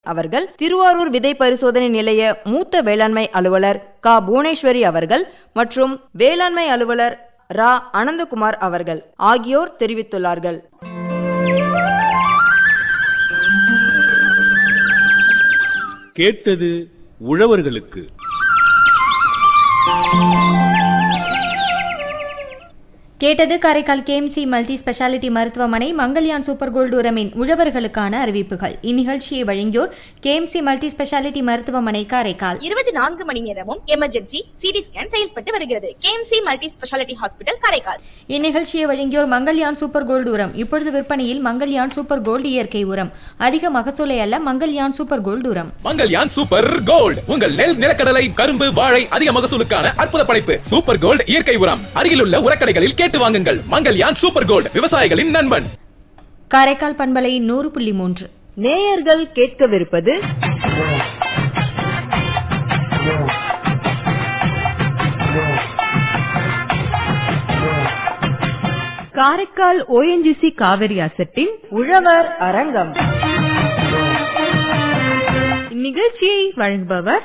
அவர்கள் திருவாரூர் விதை பரிசோதனை நிலைய மூத்த வேளாண்மை அலுவலர் க புவனேஸ்வரி அவர்கள் மற்றும் வேளாண்மை அலுவலர் ரா அனந்தகுமார் அவர்கள் ஆகியோர் தெரிவித்துள்ளார்கள் கேட்டது உழவர்களுக்கு கேட்டது காரைக்கால் கேஎம்சி மல்டி ஸ்பெஷாலிட்டி மருத்துவமனை மங்கல்யான் சூப்பர் கோல்டு உரமின் உழவர்களுக்கான அறிவிப்புகள் இந்நிகழ்ச்சியை வழங்கியோர் கேஎம்சி மல்டி ஸ்பெஷாலிட்டி மருத்துவமனை காரைக்கால் இருபத்தி நான்கு மணி நேரமும் எமர்ஜென்சி சிடி ஸ்கேன் செயல்பட்டு வருகிறது KMC multi speciality hospital Karaikal இந்நிகழ்ச்சியை வழங்கியோர் மங்கல்யான் சூப்பர் கோல்டு உரம் இப்பொழுது விற்பனையில் மங்கல்யான் சூப்பர் கோல்டு இயற்கை உரம் அதிக மகசூலை அல்ல மங்கல்யான் சூப்பர் கோல்டு உரம் மங்கல்யான் சூப்பர் கோல்ட் உங்கள் நெல் நிலக்கடலை கரும்பு வாழை அதிக மகசூலுக்கான அற்புத படைப்பு சூப்பர் கோல்ட் இயற்கை உரம் அருகிலுள்ள உரக்கடைகளில் கேட்டு வாங்குங்கள் மங்கல்யான் சூப்பர் கோல்ட் விவசாயிகளின் நண்பன் காரைக்கால் பண்பலை நூறு புள்ளி மூன்று நேயர்கள் கேட்கவிருப்பது காரைக்கால் ஓஎன்ஜிசி காவிரி அசட்டின் உழவர் அரங்கம் இந்நிகழ்ச்சியை வழங்குபவர்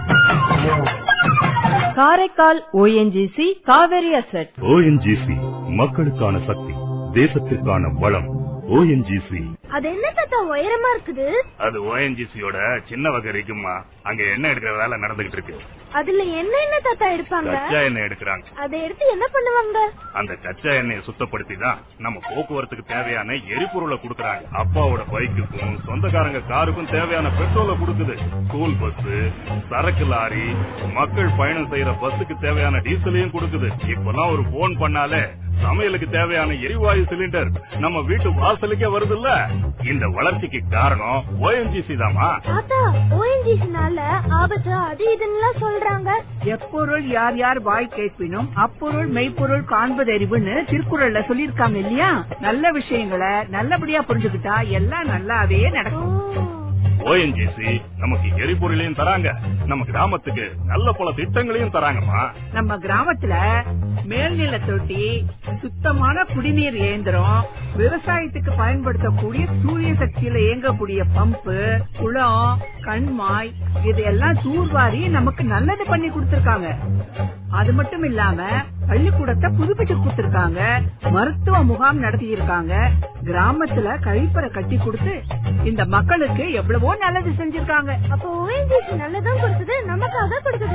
Karaikal ONGC Cauvery asset ONGC மக்களுக்கான சக்தி தேசத்திற்கான வளம் ஓஎன்ஜிசி அது என்ன தாத்தா உயரமா இருக்குது அது ஓஎன்ஜிசியோட சின்ன வகை இருக்குமா அங்க எண்ணெய் எடுக்கிற வேலை நடந்துகிட்டு இருக்கு அதுல என்ன என்ன தாத்தா எடுப்பாங்க கச்சா எண்ணெய் எடுக்கிறாங்க அதை எடுத்து என்ன பண்ணுவாங்க அந்த கச்சா எண்ணெயை சுத்தப்படுத்தி தான் நம்ம போக்குவரத்துக்கு தேவையான எரிபொருளை கொடுக்கறாங்க அப்பாவோட பைக்குக்கும் சொந்தக்காரங்க காருக்கும் தேவையான பெட்ரோலை கொடுக்குது ஸ்கூல் பஸ் சரக்கு லாரி மக்கள் பயணம் செய்யற பஸ்ஸுக்கு தேவையான டீசலையும் கொடுக்குது இப்பெல்லாம் ஒரு போன் பண்ணாலே சமையலுக்கு தேவையான எரிவாயு சிலிண்டர் நம்ம வீட்டு வாசலுக்கே வருதுல்ல இந்த வளர்ச்சிக்கு காரணம் ஓஎன்ஜிசி தாமா தாத்தா ஓஎன்ஜிசினால ஆபத்து அது இதுன்னு சொல்றாங்க எப்பொருள் யார் யார் வாய் கேட்பினும் அப்பொருள் மெய்ப்பொருள் காண்பதறிவுன்னு திருக்குறள்ல சொல்லியிருக்காங்க இல்லையா நல்ல விஷயங்களை நல்லபடியா புரிஞ்சுக்கிட்டா எல்லாம் நல்லாவே நடக்கும் ஓஎன்ஜிசி நமக்கு எரிபொருளையும் தராங்க நம்ம கிராமத்துக்கு நல்ல பல திட்டங்களையும் தராங்கம்மா நம்ம கிராமத்துல மேல்நில தொட்டி சுத்தமான குடிநீர் இயந்திரம் விவசாயத்துக்கு பயன்படுத்தக்கூடிய சூரிய சக்தியில இயங்கக்கூடிய பம்பு குளம் கண்மாய் இதையெல்லாம் தூர்வாரி நமக்கு நல்லது பண்ணி கொடுத்திருக்காங்க அது மட்டும் இல்லாம பள்ளிக்கூடத்தை புதுப்பிச்சு கொடுத்திருக்காங்க மருத்துவ முகாம் நடத்தி இருக்காங்க கிராமத்துல கழிப்பறை கட்டி கொடுத்து இந்த மக்களுக்கு எவ்வளவோ நல்லது செஞ்சிருக்காங்க அப்போ ஓஎன்ஜிசி நல்லதான் கொடுக்குது நமக்காக கொடுக்குது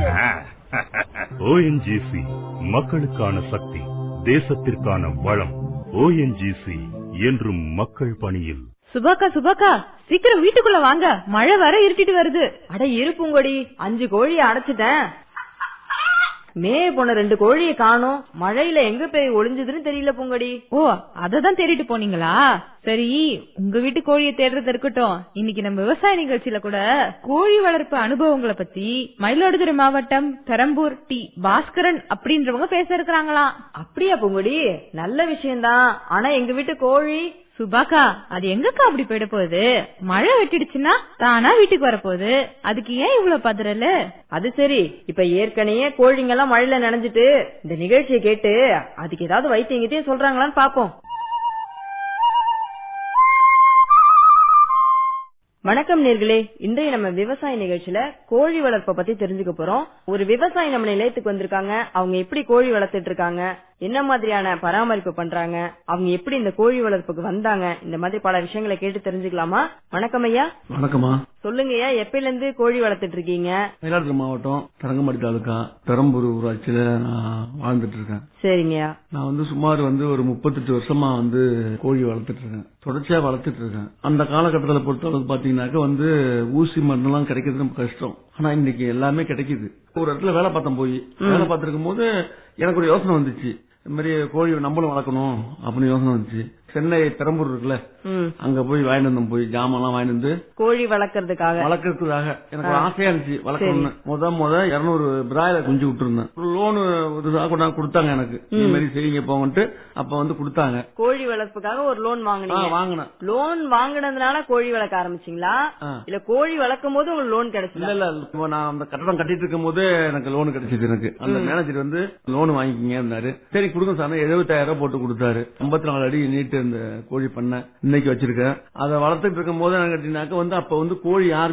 ஓஎன்ஜிசி மக்களுக்கான சக்தி தேசத்திற்கான வளம் ஓஎன்ஜிசி என்றும் மக்கள் பணியில் சுபாக்கா சுபாக்கா சீக்கிரம் வீட்டுக்குள்ள வாங்க மழை வர இருட்டிட்டு வருது அட இரு பூங்கொடி அஞ்சு கோழியை அடைச்சிட்டேன் மே போன ரெண்டு கோழியை காணோம் மழையில எங்க போய் ஒளிஞ்சதுன்னு தெரியல பூங்கொடி ஓ அததான் தேடிட்டு போனீங்களா சரி உங்க வீட்டு கோழியை தேடுறது இருக்கட்டும் இன்னைக்கு நம்ம விவசாய நிகழ்ச்சியில கூட கோழி வளர்ப்பு அனுபவங்களை பத்தி மயிலாடுதுறை மாவட்டம் பெரம்பூர் டி பாஸ்கரன் அப்படின்றவங்க பேச இருக்கிறாங்களாம் அப்படியா பூங்கொடி நல்ல விஷயம்தான் ஆனா எங்க வீட்டு கோழி சுபாக்கா அது எங்கக்கா அப்படி போயிட போகுது மழை வெட்டிடுச்சுன்னா தானா வீட்டுக்கு வரப்போகுது அதுக்கு ஏன் இவ்வளவு பதறல அது சரி இப்ப ஏற்கனவே கோழிங்க எல்லாம் மழையில நனைஞ்சிட்டு இந்த நிகழ்ச்சியை கேட்டு அதுக்கு ஏதாவது வைத்தியம் கிட்டே சொல்றாங்களான்னு பாப்போம் வணக்கம் நேர்களே இன்றைய நம்ம விவசாய நிகழ்ச்சியில கோழி வளர்ப்பை பத்தி தெரிஞ்சுக்க போறோம் ஒரு விவசாயி நம்ம நிலையத்துக்கு வந்திருக்காங்க அவங்க எப்படி கோழி வளர்த்துட்டு இருக்காங்க என்ன மாதிரியான பராமரிப்பு பண்றாங்க அவங்க எப்படி இந்த கோழி வளர்ப்புக்கு வந்தாங்க இந்த மாதிரி பல விஷயங்களை கேட்டு தெரிஞ்சுக்கலாமா வணக்கம் ஐயா வணக்கம்மா சொல்லுங்க ஐயா எப்பையில இருந்து கோழி வளர்த்துட்டு இருக்கீங்க மயிலாடுதுறை மாவட்டம் தரங்கம்பாடி தாலுக்கா பெரம்பூர் ஊராட்சியில நான் வாழ்ந்துட்டு இருக்கேன் சரிங்கய்யா நான் வந்து சுமார் வந்து ஒரு முப்பத்தெட்டு வருஷமா வந்து கோழி வளர்த்துட்டு இருக்கேன் தொடர்ச்சியா வளர்த்துட்டு இருக்கேன் அந்த காலகட்டத்தில் பொறுத்தளவுக்கு பாத்தீங்கன்னாக்க வந்து ஊசி மருந்தெல்லாம் கிடைக்கிறது ரொம்ப கஷ்டம் ஆனா இன்னைக்கு எல்லாமே கிடைக்குது ஒரு இடத்துல வேலை பார்த்தேன் போய் வேலை பார்த்திருக்கும் போது எனக்கு ஒரு யோசனை வந்துச்சு இந்த மாதிரி கோழி நம்மளும் வளர்க்கணும் அப்படின்னு யோசனை வந்துச்சு சென்னை பெரம்பூர் இருக்குல்ல ம். அங்க போய் வாங்கிட்டு வந்தோம் போய் ஜாமான்லாம் வாங்கிட்டு வந்து கோழி வளர்க்கறதுக்காக வளர்க்கறதுக்காக எனக்கு ஒரு ஆசையா இருந்துச்சு வளர்க்கணும்னு முத முத இருநூறு பிராயில குஞ்சு விட்டுருந்தேன் ஒரு லோனு ஒரு இதா கொண்டாந்து கொடுத்தாங்க எனக்கு இந்த மாதிரி செய்யுங்க போங்கன்ட்டு அப்ப வந்து கொடுத்தாங்க கோழி வளர்ப்புக்காக ஒரு லோன் ஆ, வாங்குனீங்க வாங்கினேன் லோன் வாங்குனதுனால கோழி வளர்க்க ஆரம்பிச்சீங்களா ஆ. இல்ல கோழி வளர்க்கும் போது உங்களுக்கு லோன் இல்ல கிடைச்சதா இல்ல இப்ப நான் அந்த கட்டடம் கட்டிட்டு இருக்கும் போது எனக்கு லோன் கிடைச்சது எனக்கு அந்த மேனேஜர் வந்து லோன் வாங்கிக்கிங்க சரி கொடுங்க சார் எழுபத்தாயிரம் ரூபாய் போட்டு கொடுத்தாரு ஐம்பத்தி நாலு அடி நீட்டு அந்த கோழி பண்ண இன்னைக்கு வச்சிருக்கேன் அதை வளர்த்துட்டு இருக்கும் போது எனக்கு கேட்டீங்கன்னாக்க வந்து அப்ப வந்து கோழி யாருமே